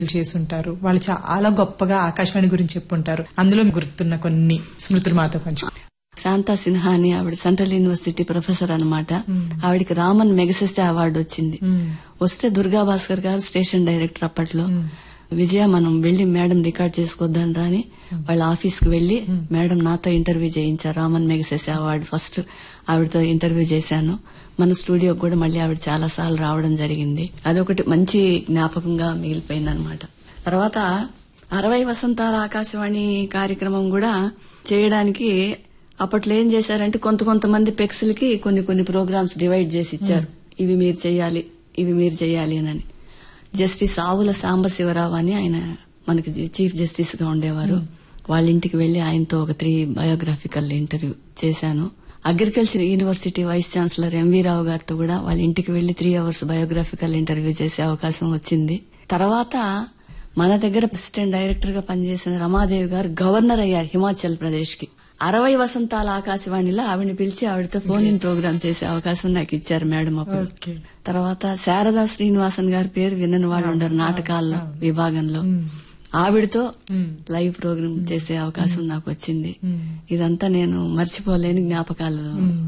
చేసుంటారు వాళ్ళు చాలా గొప్పగా ఆకాశవాణి గురించి చెప్పుంటారు అందులో గుర్తున్న కొన్ని స్మృతులు మాతో పంచు శాంతా సిన్హా అని ఆవిడ సెంట్రల్ యూనివర్సిటీ ప్రొఫెసర్ అన్నమాట ఆవిడకి రామన్ మెగసెస్టే అవార్డు వచ్చింది వస్తే దుర్గా భాస్కర్ గారు స్టేషన్ డైరెక్టర్ అప్పట్లో విజయ మనం వెళ్లి మేడం రికార్డ్ చేసుకొద్దాం రాని వాళ్ళ ఆఫీస్ కి వెళ్లి మేడం నాతో ఇంటర్వ్యూ చేయించారు రామన్ మెగసెస్ అవార్డు ఫస్ట్ ఆవిడతో ఇంటర్వ్యూ చేశాను మన స్టూడియోకి కూడా మళ్ళీ ఆవిడ చాలా సార్లు రావడం జరిగింది అదొకటి మంచి జ్ఞాపకంగా మిగిలిపోయిందనమాట తర్వాత అరవై వసంతాల ఆకాశవాణి కార్యక్రమం కూడా చేయడానికి అప్పట్లో ఏం చేశారంటే కొంత కొంతమంది పెక్స్లకి కొన్ని కొన్ని ప్రోగ్రామ్స్ డివైడ్ చేసి ఇచ్చారు ఇవి మీరు చేయాలి ఇవి మీరు చేయాలి అని జస్టిస్ ఆవుల సాంబశివరావు అని ఆయన మనకి చీఫ్ జస్టిస్ గా ఉండేవారు వాళ్ళ ఇంటికి వెళ్లి ఆయనతో ఒక త్రీ బయోగ్రాఫికల్ ఇంటర్వ్యూ చేశాను agriculture university vice chancellor M V Rao గారితో కూడా వాళ్ళ ఇంటికి వెళ్లి త్రీ అవర్స్ బయోగ్రాఫికల్ ఇంటర్వ్యూ చేసే అవకాశం వచ్చింది తర్వాత మన దగ్గర అసిస్టెంట్ డైరెక్టర్ గా పనిచేసిన రమాదేవి గారు గవర్నర్ అయ్యారు హిమాచల్ ప్రదేశ్ కి అరవై వసంతాల ఆకాశవాణిలో ఆవిడని పిలిచి ఆవిడతో ఫోన్ ఇన్ ప్రోగ్రామ్ చేసే అవకాశం నాకు ఇచ్చారు మేడం అప్పుడు ఓకే తర్వాత శారదా శ్రీనివాసన్ గారి పేరు వినని వాళ్ళు ఉండరు నాటకాల్లో విభాగంలో ఆవిడతో లైవ్ ప్రోగ్రామ్ చేసే అవకాశం నాకు వచ్చింది ఇదంతా నేను మర్చిపోలేని జ్ఞాపకాలు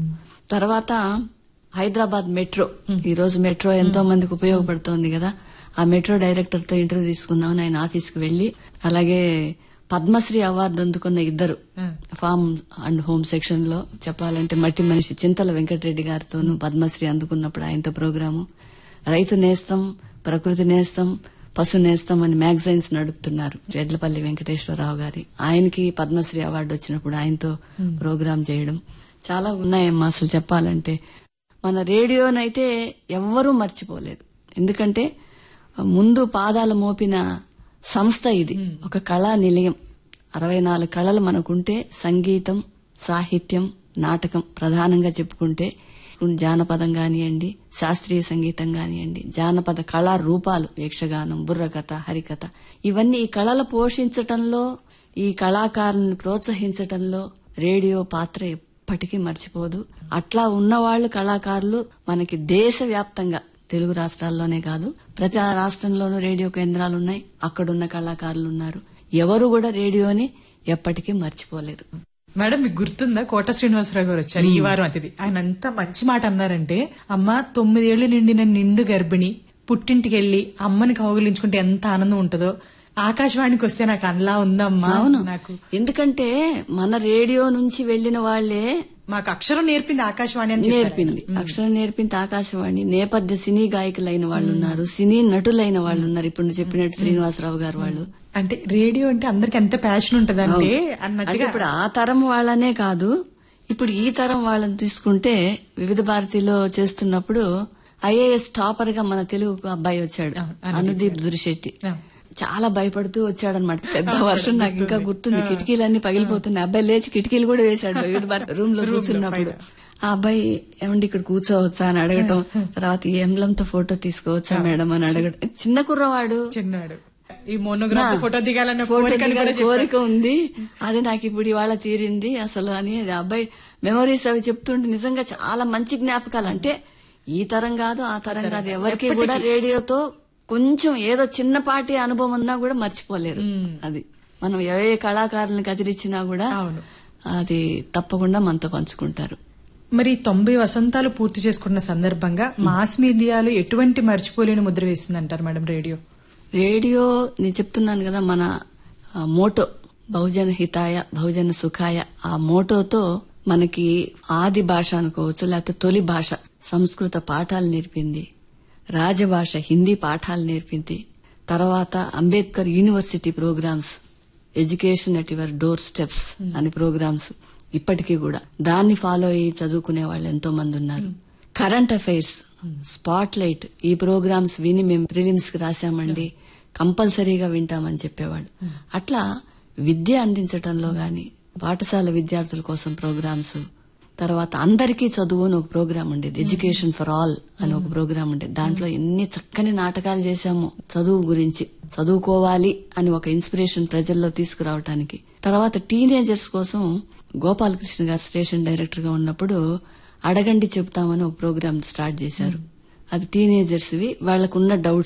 తర్వాత హైదరాబాద్ మెట్రో ఈ రోజు మెట్రో ఎంతో మందికి ఉపయోగపడుతోంది కదా ఆ మెట్రో డైరెక్టర్ తో ఇంటర్వ్యూ తీసుకున్నామని ఆయన ఆఫీస్ కి వెళ్లి అలాగే పద్మశ్రీ అవార్డు అందుకున్న ఇద్దరు ఫార్మ్ అండ్ హోమ్ సెక్షన్ లో చెప్పాలంటే మట్టి మనిషి చింతల వెంకటరెడ్డి గారితోనూ పద్మశ్రీ అందుకున్నప్పుడు ఆయనతో ప్రోగ్రాము రైతు నేస్తం ప్రకృతి నేస్తం పశు నేస్తం అని మ్యాగజైన్స్ నడుపుతున్నారు ఎడ్లపల్లి వెంకటేశ్వరరావు గారి ఆయనకి పద్మశ్రీ అవార్డు వచ్చినప్పుడు ఆయనతో ప్రోగ్రాం చేయడం చాలా ఉన్నాయమ్మా అసలు చెప్పాలంటే మన రేడియోనైతే ఎవ్వరూ మర్చిపోలేదు ఎందుకంటే ముందు పాదాలు మోపిన సంస్థ ఇది ఒక కళా నిలయం అరవై నాలుగు కళలు మనకుంటే సంగీతం సాహిత్యం నాటకం ప్రధానంగా చెప్పుకుంటే జానపదం కానివ్వండి శాస్త్రీయ సంగీతం కానివ్వండి జానపద కళా రూపాలు యక్షగానం బుర్రకథ హరికథ ఇవన్నీ ఈ కళలు పోషించటంలో ఈ కళాకారుని ప్రోత్సహించటంలో రేడియో పాత్ర ఎప్పటికీ మర్చిపోదు అట్లా ఉన్నవాళ్లు కళాకారులు మనకి దేశవ్యాప్తంగా తెలుగు రాష్ట్రాల్లోనే కాదు ప్రతి రాష్ట్రంలోనూ రేడియో కేంద్రాలు ఉన్నాయి అక్కడున్న కళాకారులు ఉన్నారు ఎవరు కూడా రేడియోని ఎప్పటికీ మర్చిపోలేదు మేడం మీకు గుర్తుందా కోట శ్రీనివాసరావు గారు వచ్చారు ఈ వారం అతిథి ఆయన అంత మంచి మాట అన్నారంటే అమ్మ తొమ్మిదేళ్లు నిండిన నిండు గర్భిణి పుట్టింటికి వెళ్లి అమ్మని కౌగిలించుకుంటే ఎంత ఆనందం ఉంటుందో ఆకాశవాణికి వస్తే నాకు అలా ఉందమ్మా అవును నాకు ఎందుకంటే మన రేడియో నుంచి వెళ్లిన వాళ్లే మాకు అక్షరం నేర్పింది ఆకాశవాణి అని చెప్పారు. నేర్పింది అక్షరం నేర్పింది ఆకాశవాణి నేపథ్య సినీ గాయకులైన వాళ్ళు ఉన్నారు సినీ నటులైన వాళ్ళు ఉన్నారు ఇప్పుడు నువ్వు చెప్పినట్టు శ్రీనివాసరావు గారు వాళ్ళు అంటే రేడియో అంటే అందరికి ఎంత ప్యాషన్ ఉంటదంటే అంటే అన్నట్టుగా ఇప్పుడు ఆ తరం వాళ్ళనే కాదు ఇప్పుడు ఈ తరం వాళ్ళని తీసుకుంటే వివిధ భారతిలో చేస్తున్నప్పుడు ఐఏఎస్ టాపర్ గా మన తెలుగు అబ్బాయి వచ్చాడు అవును, అనుదీప్ దురిశెట్టి ఆ. చాలా భయపడుతూ వచ్చాడనమాట పెద్ద వర్షం నాకు ఇంకా గుర్తుంది కిటికీలన్నీ పగిలిపోతున్నాయి అబ్బాయి లేచి కిటికీలు కూడా వేశాడు వివిధ భారతి రూమ్ లో కూర్చున్నప్పుడు ఆ అబ్బాయి ఏమండి ఇక్కడ కూర్చోవచ్చా అని అడగటం తర్వాత ఈ ఎంబ్లంతో ఫోటో తీసుకోవచ్చా మేడం అని అడగటం చిన్న కుర్రవాడు చిన్నాడు ఈ మోనోగ్రాఫ్ ఫోటో దిగాలన్న ఫోటో కోరికను కూడా దిగాలి కోరిక ఉంది అది నాకు ఇప్పుడు ఇవాళ తీరింది అసలు అని అది అబ్బాయి మెమరీస్ అవి చెప్తుంటే నిజంగా చాలా మంచి జ్ఞాపకాలు అంటే ఈ తరం కాదు ఆ తరం కాదు ఎవరికి కూడా రేడియోతో కొంచెం ఏదో చిన్నపాటి అనుభవం ఉన్నా కూడా మర్చిపోలేరు అది మనం ఏ కళాకారులను కదిలిచ్చినా కూడా అవును. అది తప్పకుండా మనతో పంచుకుంటారు మరి తొంభై వసంతాలు పూర్తి చేసుకున్న సందర్భంగా మాస్ మీడియాలో ఎటువంటి మర్చిపోలేని ముద్ర వేసిందంటారు మేడం రేడియో రేడియో నేను చెప్తున్నాను కదా మన ఆ, మోటో బహుజన హితాయ బహుజన సుఖాయ ఆ మోటోతో మనకి ఆది భాష అనుకోవచ్చు లేకపోతే తొలి భాష సంస్కృత పాఠాలు నేర్పింది రాజభాష హిందీ పాఠాలు నేర్పింది తర్వాత Ambedkar university programmes education at your door steps అని ప్రోగ్రామ్స్ ఇప్పటికీ కూడా దాన్ని ఫాలో అయ్యి చదువుకునే వాళ్ళు ఎంతో మంది ఉన్నారు కరెంట్ అఫైర్స్ స్పాట్ లైట్ ఈ ప్రోగ్రామ్స్ విని మేము ప్రిలిమ్స్ కి రాశామండి కంపల్సరీగా వింటామని చెప్పేవాళ్ళు అట్లా విద్య అందించటంలో గాని పాఠశాల విద్యార్థుల కోసం ప్రోగ్రామ్స్ తర్వాత అందరికీ చదువు అని ఒక ప్రోగ్రామ్ ఉండేది ఎడ్యుకేషన్ ఫర్ ఆల్ అని ఒక ప్రోగ్రామ్ ఉండేది దాంట్లో ఎన్ని చక్కని నాటకాలు చేశాము చదువు గురించి చదువుకోవాలి అని ఒక ఇన్స్పిరేషన్ ప్రజల్లో తీసుకురావటానికి తర్వాత టీనేజర్స్ కోసం గోపాలకృష్ణ గారు స్టేషన్ డైరెక్టర్ గా ఉన్నప్పుడు అడగండి చెప్తామని ఒక ప్రోగ్రామ్ స్టార్ట్ చేశారు అది టీనేజర్స్ వి వాళ్లకున్న డౌట్స్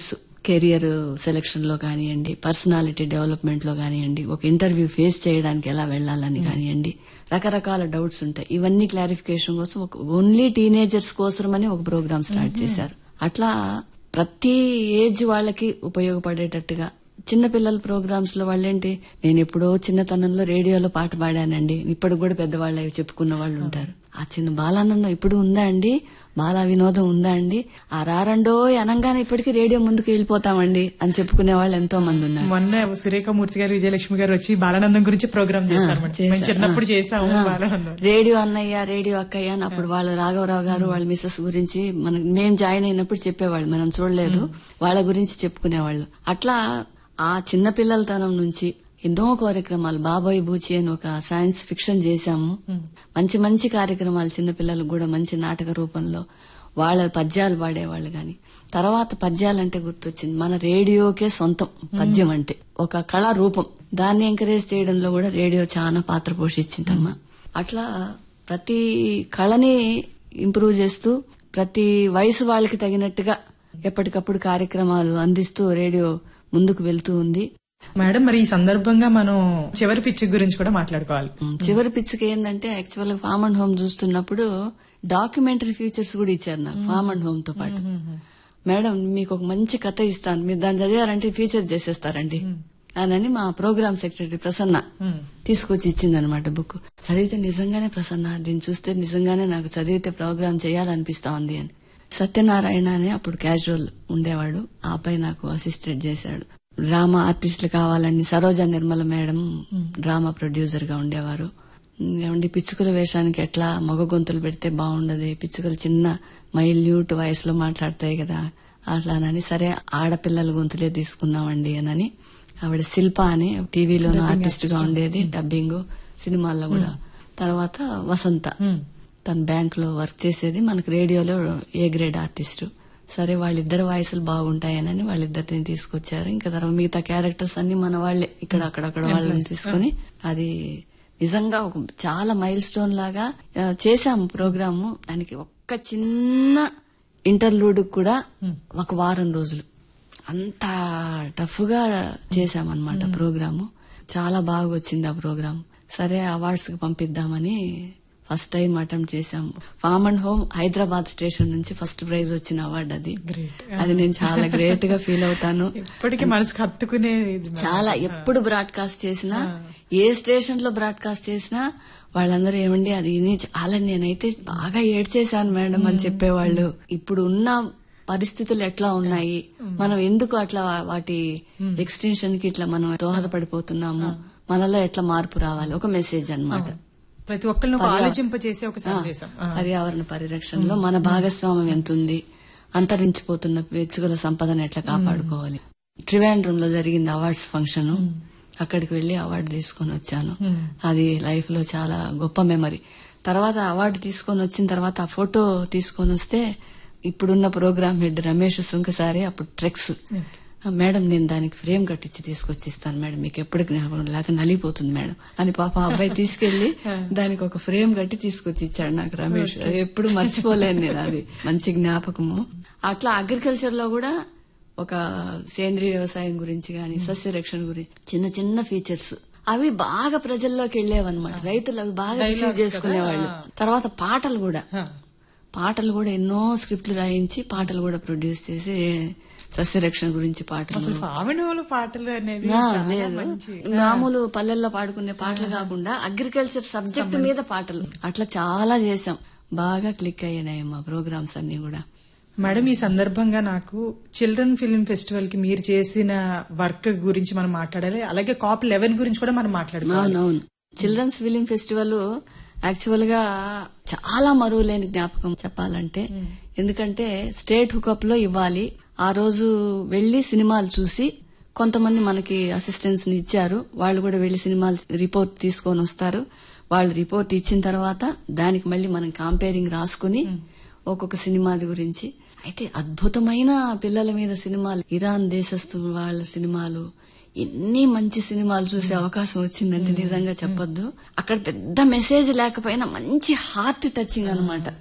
కెరియర్ సెలక్షన్ లో కానివ్వండి పర్సనాలిటీ డెవలప్మెంట్ లో కానివ్వండి ఒక ఇంటర్వ్యూ ఫేస్ చేయడానికి ఎలా వెళ్లాలని కానివ్వండి రకరకాల డౌట్స్ ఉంటాయి ఇవన్నీ క్లారిఫికేషన్ కోసం ఒక ఓన్లీ టీనేజర్స్ కోసమని ఒక ప్రోగ్రామ్ స్టార్ట్ చేశారు అట్లా ప్రతి ఏజ్ వాళ్ళకి ఉపయోగపడేటట్టుగా చిన్నపిల్లల ప్రోగ్రామ్స్ లో వాళ్ళేంటి నేను ఎప్పుడో చిన్నతనంలో రేడియోలో పాట పాడానండి ఇప్పుడు కూడా పెద్దవాళ్ళు అవి చెప్పుకున్న వాళ్ళు ఉంటారు ఆ చిన్న బాలానందం ఇప్పుడు ఉందా అండి బాలా వినోదం ఉందా అండి ఆ రారండో అనంగానే ఇప్పటికీ రేడియో ముందుకు వెళ్ళిపోతామండి అని చెప్పుకునే వాళ్ళు ఎంతో మంది ఉన్నారు మొన్న సురేఖమూర్తి గారు విజయలక్ష్మి గారు వచ్చి బాలానందం గురించి ప్రోగ్రామ్ చేశారు మేడం. మేము చేశారు. చిన్నప్పుడు ఆ. చేసాము ఆ. బాలానందం రేడియో అన్నయ్య రేడియో అక్కయ్య అని అప్పుడు వాళ్ళు రాఘవరావు గారు వాళ్ళ మిస్సెస్ గురించి మనం మేం జాయిన్ అయినప్పుడు చెప్పేవాళ్ళు మనం చూడలేదు వాళ్ళ గురించి చెప్పుకునేవాళ్ళు అట్లా ఆ చిన్న పిల్లలతనం నుంచి ఎన్నో కార్యక్రమాలు బాబాయ్ బూచి అని ఒక సైన్స్ ఫిక్షన్ చేశాము మంచి మంచి కార్యక్రమాలు చిన్నపిల్లలకు కూడా మంచి నాటక రూపంలో వాళ్ళ పద్యాలు పాడేవాళ్ళు గాని తర్వాత పద్యాలంటే గుర్తొచ్చింది మన రేడియోకే సొంతం పద్యం అంటే ఒక కళా రూపం దాన్ని ఎంకరేజ్ చేయడంలో కూడా రేడియో చాలా పాత్ర పోషించిందమ్మా అట్లా ప్రతి కళని ఇంప్రూవ్ చేస్తూ ప్రతి వయసు వాళ్ళకి తగినట్టుగా ఎప్పటికప్పుడు కార్యక్రమాలు అందిస్తూ రేడియో ముందుకు వెళ్తూ ఉంది మేడం మరి ఈ సందర్భంగా మనం చివరి పిచ్చి గురించి కూడా మాట్లాడుకోవాలి ఉమ్, చివరి పిచ్చుకి ఏంటంటే యాక్చువల్ గా ఫామ్ అండ్ హోమ్ చూస్తున్నప్పుడు డాక్యుమెంటరీ ఫీచర్స్ కూడా ఇచ్చారు నాకు ఫామ్ అండ్ హోమ్ తో పాటు మేడం మీకు ఒక మంచి కథ ఇస్తాను మీరు దాన్ని చదివారంటే ఫీచర్ చేసేస్తారండి అని మా ప్రోగ్రామ్ సెక్రటరీ ప్రసన్న తీసుకొచ్చి ఇచ్చిందనమాట బుక్ చదివితే నిజంగానే ప్రసన్న దీన్ని చూస్తే నిజంగానే నాకు చదివితే ప్రోగ్రామ్ చేయాలనిపిస్తా ఉంది అని సత్యనారాయణ అని అప్పుడు క్యాజువల్ ఉండేవాడు ఆ అబ్బాయి నాకు అసిస్టెంట్ చేశాడు డ్రామా ఆర్టిస్టులు కావాలని Saroja Nirmala madam drama producer గా ఉండేవారు ఏమండి పిచ్చుకల వేషానికి ఎట్లా మగ గొంతులు పెడితే బాగుండదు పిచ్చుకలు చిన్న మైల్యూట్ వయసులో మాట్లాడతాయి కదా అట్లానని సరే ఆడపిల్లల గొంతులే తీసుకున్నామండి అని ఆవిడ శిల్ప అని టీవీలోనూ ఆర్టిస్ట్ గా ఉండేది డబ్బింగ్ సినిమాల్లో కూడా తర్వాత వసంత తను బ్యాంక్ లో వర్క్ చేసేది మనకు రేడియోలో ఏ గ్రేడ్ ఆర్టిస్ట్ సరే వాళ్ళిద్దరు వాయిస్లు బాగుంటాయనని వాళ్ళిద్దరిని తీసుకొచ్చారు ఇంకా తర్వాత మిగతా క్యారెక్టర్స్ అన్ని మన వాళ్ళే ఇక్కడ అక్కడక్కడ వాళ్ళని తీసుకొని అది నిజంగా ఒక చాలా మైల్ స్టోన్ లాగా ఆ, చేశాము ప్రోగ్రాము దానికి ఒక్క చిన్న ఇంటర్లూడ్ కూడా ఒక వారం రోజులు అంత టఫ్ గా చేశామన్నమాట ప్రోగ్రాము చాలా బాగా వచ్చింది ఆ ప్రోగ్రామ్ సరే అవార్డ్స్ కి పంపిద్దామని ఫస్ట్ టైం అటెంప్ట్ చేశాము farm and home Hyderabad station నుంచి ఫస్ట్ ప్రైజ్ వచ్చిన అవార్డు అది Great. అది నేను చాలా గ్రేట్ గా ఫీల్ అవుతాను ఇప్పటికీ మనసుకు హత్తుకునే ఇది మేడం. చాలా ఎప్పుడు బ్రాడ్కాస్ట్ చేసినా ఏ స్టేషన్ లో బ్రాడ్కాస్ట్ చేసినా వాళ్ళందరూ ఏమండి అది విని చాలా నేనైతే బాగా ఏడ్చేశాను మేడం అని చెప్పేవాళ్ళు ఇప్పుడు ఉన్న పరిస్థితులు ఎట్లా ఉన్నాయి మనం ఎందుకు అట్లా వాటి ఎక్స్టెన్షన్ కి ఇట్లా మనం దోహదపడిపోతున్నాము మనలో ఎట్లా మార్పు రావాలి ఒక మెసేజ్ అన్నమాట ప్రతి ఒక్కరిని ఒక ఆలోచింప చేసే ఒక సందేశం ఆ. పర్యావరణ పరిరక్షణలో మన భాగస్వామ్యం ఎంతుంది అంతరించిపోతున్న వెచ్చుగల సంపదను ఎట్లా కాపాడుకోవాలి త్రివేంద్రంలో జరిగింది అవార్డ్స్ ఫంక్షన్ అక్కడికి వెళ్లి అవార్డు తీసుకొని వచ్చాను అది లైఫ్ లో చాలా గొప్ప మెమరీ తర్వాత అవార్డు తీసుకొని వచ్చిన తర్వాత ఆ ఫోటో తీసుకొని వస్తే ఇప్పుడున్న ప్రోగ్రామ్ హెడ్ రమేష్ సుంకసారి అప్పుడు ట్రెక్స్ "ఆ, మేడం నేను దానికి ఫ్రేమ్ కట్టించి తీసుకొచ్చి ఇస్తాను మేడం మీకు ఎప్పుడు జ్ఞాపకం లేకపోతే నలిగిపోతుంది మేడం అని పాప ఆ అబ్బాయి తీసుకెళ్లి దానికి ఒక ఫ్రేమ్ కట్టి తీసుకొచ్చి ఇచ్చాడు నాకు రమేష్ అది ఎప్పుడు మర్చిపోలేను నేను అది మంచి జ్ఞాపకము అట్లా అగ్రికల్చర్ లో కూడా ఒక సేంద్రియ వ్యవసాయం గురించి గాని సస్యరక్షణ గురించి చిన్న చిన్న ఫీచర్స్ అవి బాగా ప్రజల్లోకి వెళ్ళేవన్నమాట రైతులు అవి బాగా రిసీవ్ చేసుకునేవాళ్ళు తర్వాత పాటలు కూడా ఆ. పాటలు కూడా ఎన్నో స్క్రిప్ట్లు రాయించి పాటలు కూడా ప్రొడ్యూస్ చేసి సస్యరక్షణ గురించి పాటలు అసలు ఫామినోలు పాటలు అనేది ఆ, చాలా లేదు మంచి మామూలు పల్లెల్లో పాడుకునే పాటలు కాకుండా అగ్రికల్చర్ సబ్జెక్ట్ మీద పాటలు అట్లా చాలా చేశాం బాగా క్లిక్ అయ్యాయి మా ప్రోగ్రామ్స్ అన్ని కూడా మేడం ఈ సందర్భంగా నాకు చిల్డ్రన్ ఫిల్మ్ ఫెస్టివల్ కి మీరు చేసిన వర్క్ గురించి మనం మాట్లాడాలి అలాగే కాప్ లెవెన్ గురించి కూడా మనం మాట్లాడుకోవాలి అవునవును చిల్డ్రన్స్ ఫిలిం ఫెస్టివల్ యాక్చువల్ గా చాలా మరువలేని జ్ఞాపకం చెప్పాలంటే ఎందుకంటే స్టేట్ హుకప్ లో ఇవ్వాలి ఆ రోజు వెళ్లి సినిమాలు చూసి కొంతమంది మనకి అసిస్టెంట్స్ ని ఇచ్చారు వాళ్ళు కూడా వెళ్లి సినిమాలు రిపోర్ట్ తీసుకొని వస్తారు వాళ్ళు రిపోర్ట్ ఇచ్చిన తర్వాత దానికి మళ్ళీ మనం కంపేరింగ్ రాసుకుని ఒక్కొక్క సినిమాది గురించి అయితే అద్భుతమైన పిల్లల మీద సినిమాలు ఇరాన్ దేశస్థు వాళ్ళ సినిమాలు ఎన్ని మంచి సినిమాలు చూసే అవకాశం వచ్చిందంటే నిజంగా చెప్పొద్దు అక్కడ పెద్ద మెసేజ్ లేకపోయినా మంచి హార్ట్ టచింగ్ అన్నమాట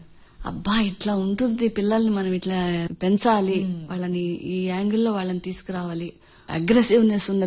అబ్బా ఇట్లా ఉంటుంది పిల్లల్ని మనం ఇట్లా పెంచాలి వాళ్ళని ఈ యాంగిల్లో వాళ్ళని తీసుకురావాలి అగ్రెసివ్నెస్ ఉన్న